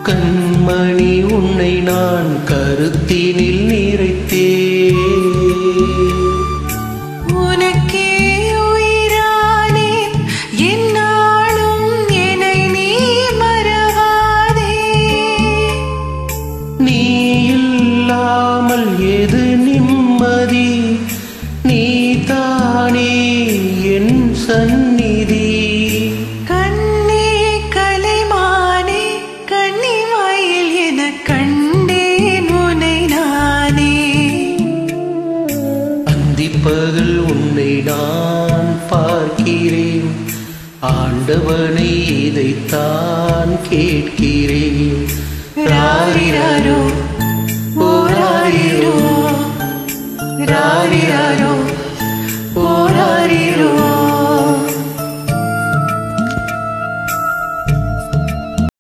கண்மணி உன்னை நான் கருத்தினில் நிறைத்தேன் உனக்கே உயிரானேன் என்னாலும் என்னை நீ மறவாதே நீ இல்லாமல் எது நிம்மதி நீ தானே என் சந்நிதி கண்ணே கலைமானே கன்னிமாயில் என கண்டேன் உனை நானே அந்திப்பகல் உன்னை நான் பார்க்கிறேன் ஆண்டவனை இதைத்தான் கேட்கிறேன் ராரிராரோ ஓராரிரோ ராரிராரோ